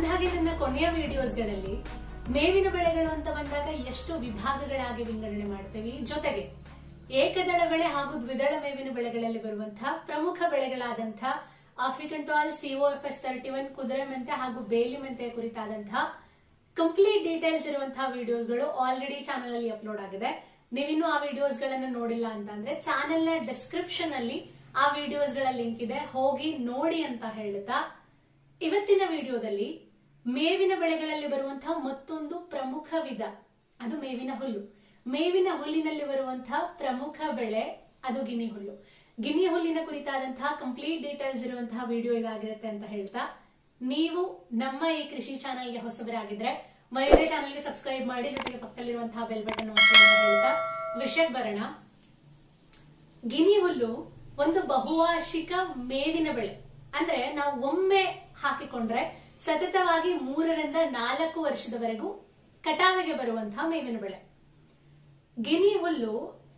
ಅಂದಹಾಗೆ ನನ್ನ ಕೊನೆಯ ವಿಡಿಯೋಸ್ಗಳಲ್ಲಿ ಮೇವಿನ ಬೆಳೆಗಳು ಅಂತ ಬಂದಾಗ ಎಷ್ಟು ವಿಭಾಗಗಳಾಗಿ ವಿಂಗಡಣೆ ಮಾಡ್ತೇವೆ ಜೊತೆಗೆ ಏಕದಳ ಬೆಳೆ ಹಾಗೂ ದ್ವಿದಳ ಮೇವಿನ ಬೆಳೆಗಳಲ್ಲಿ ಬರುವಂತಹ ಪ್ರಮುಖ ಬೆಳೆಗಳಾದಂತಹ African tall CO F yes thirty one ಕುದುರೆ ಮೆಂತೆ ಹಾಗೂ ಬೇಲಿ ಮೆಂತೆ ಕುರಿತಾದಂತಹ ಕಂಪ್ಲೀಟ್ ಡೀಟೇಲ್ಸ್ ಇರುವಂತಹ ವಿಡಿಯೋಸ್ಗಳು ಆಲ್ರೆಡಿ ಚಾನಲ್ ಅಲ್ಲಿ ಅಪ್ಲೋಡ್ ಆಗಿದೆ ನೀವಿನ್ನೂ ಆ ವಿಡಿಯೋಸ್ ಗಳನ್ನ ನೋಡಿಲ್ಲ ಅಂತ ಅಂದ್ರೆ ಚಾನೆಲ್ ನ ಡಿಸ್ಕ್ರಿಪ್ಷನ್ ಅಲ್ಲಿ ಆ ವಿಡಿಯೋಸ್ ಗಳ ಲಿಂಕ್ ಇದೆ ಹೋಗಿ ನೋಡಿ ಅಂತ ಹೇಳ್ತಾ ಇವತ್ತಿನ ವಿಡಿಯೋದಲ್ಲಿ ಮೇವಿನ ಬೆಳೆಗಳಲ್ಲಿ ಬರುವಂತಹ ಮತ್ತೊಂದು ಪ್ರಮುಖ ವಿಧ ಅದು ಮೇವಿನ ಹುಲ್ಲು ಮೇವಿನ ಹುಲ್ಲಿನಲ್ಲಿ ಬರುವಂತಹ ಪ್ರಮುಖ ಬೆಳೆ ಅದು ಗಿನಿ ಹುಲ್ಲು ಗಿನಿ ಹುಲ್ಲಿನ ಕುರಿತಾದಂತಹ ಕಂಪ್ಲೀಟ್ ಡೀಟೇಲ್ಸ್ ಇರುವಂತಹ ವಿಡಿಯೋ ಇದಾಗಿರುತ್ತೆ ಅಂತ ಹೇಳ್ತಾ ನೀವು ನಮ್ಮ ಈ ಕೃಷಿ ಚಾನಲ್ಗೆ ಹೊಸಬರಾಗಿದ್ರೆ ಮರಿದೇ ಚಾನಲ್ಗೆ ಸಬ್ಸ್ಕ್ರೈಬ್ ಮಾಡಿ ಜೊತೆಗೆ ಪಕ್ಕದಲ್ಲಿರುವಂತಹ ಬೆಲ್ ಬಟನ್ ಒತ್ತಿ ಅಂತ ಹೇಳ್ತಾ ವಿಷಯಕ್ಕೆ ಬರೋಣ ಗಿನಿ ಹುಲ್ಲು ಒಂದು ಬಹುವಾರ್ಷಿಕ ಮೇವಿನ ಬೆಳೆ ಅಂದ್ರೆ ನಾವು ಒಮ್ಮೆ ಹಾಕಿಕೊಂಡ್ರೆ ಸತತವಾಗಿ ಮೂರರಿಂದ ನಾಲ್ಕು ವರ್ಷದವರೆಗೂ ಕಟಾವಿಗೆ ಬರುವಂತಹ ಮೇವಿನ ಬೆಳೆ ಗಿನಿ ಹುಲ್ಲು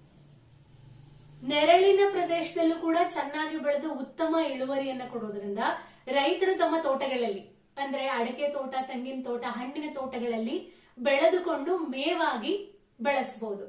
ನೆರಳಿನ ಪ್ರದೇಶದಲ್ಲೂ ಕೂಡ ಚೆನ್ನಾಗಿ ಬೆಳೆದು ಉತ್ತಮ ಇಳುವರಿಯನ್ನ ಕೊಡೋದ್ರಿಂದ ರೈತರು ತಮ್ಮ ತೋಟಗಳಲ್ಲಿ ಅಂದ್ರೆ ಅಡಕೆ ತೋಟ ತೆಂಗಿನ ತೋಟ ಹಣ್ಣಿನ ತೋಟಗಳಲ್ಲಿ ಬೆಳೆದುಕೊಂಡು ಮೇವಾಗಿ ಬೆಳೆಸಬಹುದು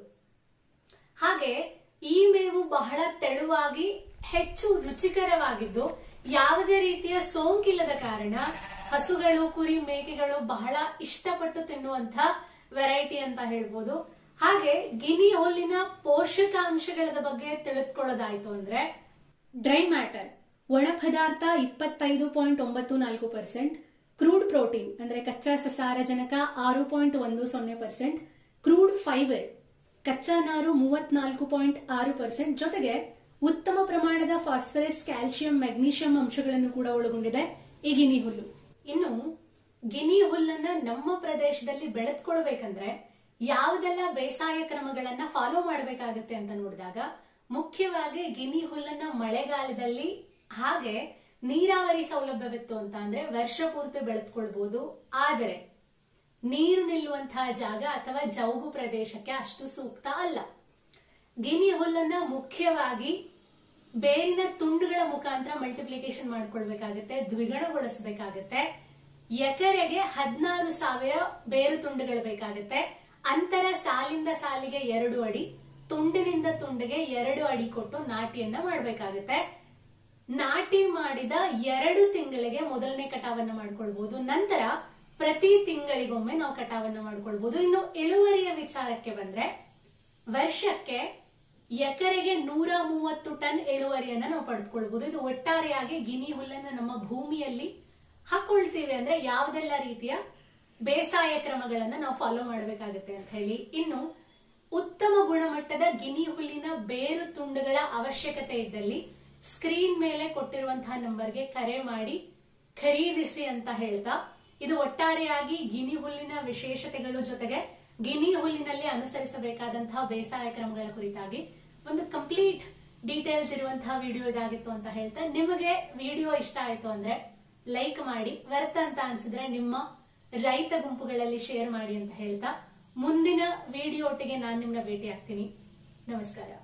ಹಾಗೆ ಈ ಮೇವು ಬಹಳ ತೆಳುವಾಗಿ ಹೆಚ್ಚು ರುಚಿಕರವಾಗಿದ್ದು ಯಾವುದೇ ರೀತಿಯ ಸೋಂಕಿಲ್ಲದ ಕಾರಣ ಹಸುಗಳು ಕುರಿ ಮೇಕೆಗಳು ಬಹಳ ಇಷ್ಟಪಟ್ಟು ತಿನ್ನುವಂತ ವೆರೈಟಿ ಅಂತ ಹೇಳ್ಬೋದು ಹಾಗೆ ಗಿನಿ ಹುಲ್ಲಿನ ಪೋಷಕಾಂಶಗಳ ಬಗ್ಗೆ ತಿಳಿದುಕೊಳ್ಳೋದಾಯ್ತು ಅಂದ್ರೆ ಡ್ರೈ ಮ್ಯಾಟರ್ ಒಣ ಪದಾರ್ಥ ಇಪ್ಪತ್ತೈದು ಪಾಯಿಂಟ್ ಒಂಬತ್ತು ನಾಲ್ಕು ಪರ್ಸೆಂಟ್ ಕ್ರೂಡ್ ಪ್ರೋಟೀನ್ ಅಂದ್ರೆ ಕಚ್ಚಾ ಸಸಾರಜನಕ ಆರು ಪಾಯಿಂಟ್ ಒಂದು ಸೊನ್ನೆ ಪರ್ಸೆಂಟ್ ಕ್ರೂಡ್ ಫೈಬರ್ ಕಚ್ಚಾ ನಾರು ಮೂವತ್ನಾಲ್ಕು ಪಾಯಿಂಟ್ ಆರು ಪರ್ಸೆಂಟ್ ಜೊತೆಗೆ ಉತ್ತಮ ಪ್ರಮಾಣದ ಫಾಸ್ಫರಸ್ ಕ್ಯಾಲ್ಸಿಯಂ ಮೆಗ್ನೀಷಿಯಂ ಅಂಶಗಳನ್ನು ಕೂಡ ಒಳಗೊಂಡಿದೆ ಈ ಗಿನಿ ಹುಲ್ಲು ಇನ್ನು ಗಿನಿ ಹುಲ್ಲನ್ನ ನಮ್ಮ ಪ್ರದೇಶದಲ್ಲಿ ಬೆಳೆದ್ಕೊಳ್ಬೇಕಂದ್ರೆ ಯಾವುದೆಲ್ಲ ಬೇಸಾಯ ಕ್ರಮಗಳನ್ನ ಫಾಲೋ ಮಾಡಬೇಕಾಗತ್ತೆ ಅಂತ ನೋಡಿದಾಗ ಮುಖ್ಯವಾಗಿ ಗಿನಿ ಹುಲ್ಲನ್ನ ಮಳೆಗಾಲದಲ್ಲಿ ಹಾಗೆ ನೀರಾವರಿ ಸೌಲಭ್ಯವಿತ್ತು ಅಂತ ಅಂದ್ರೆ ವರ್ಷ ಪೂರ್ತಿ ಬೆಳೆದ್ಕೊಳ್ಬಹುದು ಆದರೆ ನೀರು ನಿಲ್ಲುವಂತಹ ಜಾಗ ಅಥವಾ ಜೌಗು ಪ್ರದೇಶಕ್ಕೆ ಅಷ್ಟು ಸೂಕ್ತ ಅಲ್ಲ ಗಿನಿ ಹುಲ್ಲನ್ನ ಮುಖ್ಯವಾಗಿ ಬೇರಿನ ತುಂಡುಗಳ ಮುಖಾಂತರ ಮಲ್ಟಿಪ್ಲಿಕೇಶನ್ ಮಾಡ್ಕೊಳ್ಬೇಕಾಗತ್ತೆ ದ್ವಿಗುಣಗೊಳಿಸಬೇಕಾಗತ್ತೆ ಎಕರೆಗೆ ಹದಿನಾರು ಸಾವಿರ ಬೇರು ತುಂಡುಗಳು ಬೇಕಾಗತ್ತೆ ಅಂತರ ಸಾಲಿಂದ ಸಾಲಿಗೆ ಎರಡು ಅಡಿ ತುಂಡಿನಿಂದ ತುಂಡಿಗೆ ಎರಡು ಅಡಿ ಕೊಟ್ಟು ನಾಟಿಯನ್ನ ಮಾಡಬೇಕಾಗತ್ತೆ ನಾಟಿ ಮಾಡಿದ ಎರಡು ತಿಂಗಳಿಗೆ ಮೊದಲನೇ ಕಟಾವನ್ನ ಮಾಡ್ಕೊಳ್ಬಹುದು ನಂತರ ಪ್ರತಿ ತಿಂಗಳಿಗೊಮ್ಮೆ ನಾವು ಕಟಾವನ್ನ ಮಾಡ್ಕೊಳ್ಬಹುದು ಇನ್ನು ಇಳುವರಿಯ ವಿಚಾರಕ್ಕೆ ಬಂದ್ರೆ ವರ್ಷಕ್ಕೆ ಎಕರೆಗೆ ನೂರ ಮೂವತ್ತು ಟನ್ ಇಳುವರಿಯನ್ನ ನಾವು ಪಡೆದುಕೊಳ್ಬಹುದು ಇದು ಒಟ್ಟಾರೆಯಾಗಿ ಗಿನಿ ಹುಲ್ಲನ್ನ ನಮ್ಮ ಭೂಮಿಯಲ್ಲಿ ಹಾಕೊಳ್ತೀವಿ ಅಂದ್ರೆ ಯಾವುದೆಲ್ಲ ರೀತಿಯ ಬೇಸಾಯ ಕ್ರಮಗಳನ್ನ ನಾವು ಫಾಲೋ ಮಾಡಬೇಕಾಗುತ್ತೆ ಅಂತ ಹೇಳಿ ಇನ್ನು ಉತ್ತಮ ಗುಣಮಟ್ಟದ ಗಿನಿ ಹುಲ್ಲಿನ ಬೇರು ತುಂಡುಗಳ ಅವಶ್ಯಕತೆ ಇದ್ದಲ್ಲಿ ಸ್ಕ್ರೀನ್ ಮೇಲೆ ಕೊಟ್ಟಿರುವಂತಹ ನಂಬರ್ಗೆ ಕರೆ ಮಾಡಿ ಖರೀದಿಸಿ ಅಂತ ಹೇಳ್ತಾ ಇದು ಒಟ್ಟಾರೆಯಾಗಿ ಗಿನಿ ಹುಲ್ಲಿನ ವಿಶೇಷತೆಗಳು ಜೊತೆಗೆ ಗಿನಿ ಹುಲ್ಲಿನಲ್ಲಿ ಅನುಸರಿಸಬೇಕಾದಂತಹ ಬೇಸಾಯ ಕ್ರಮಗಳ ಕುರಿತಾಗಿ ಒಂದು ಕಂಪ್ಲೀಟ್ ಡೀಟೇಲ್ಸ್ ಇರುವಂತಹ ವಿಡಿಯೋ ಇದಾಗಿತ್ತು ಅಂತ ಹೇಳ್ತಾ ನಿಮಗೆ ವಿಡಿಯೋ ಇಷ್ಟ ಆಯ್ತು ಅಂದ್ರೆ ಲೈಕ್ ಮಾಡಿ ವ್ಯರ್ಥ ಅಂತ ಅನ್ಸಿದ್ರೆ ನಿಮ್ಮ ರೈತ ಗುಂಪುಗಳಲ್ಲಿ ಶೇರ್ ಮಾಡಿ ಅಂತ ಹೇಳ್ತಾ ಮುಂದಿನ ವಿಡಿಯೋ ಒಟ್ಟಿಗೆ ನಾನು ನಿಮ್ಮನ್ನ ಭೇಟಿ ಆಗ್ತೀನಿ ನಮಸ್ಕಾರ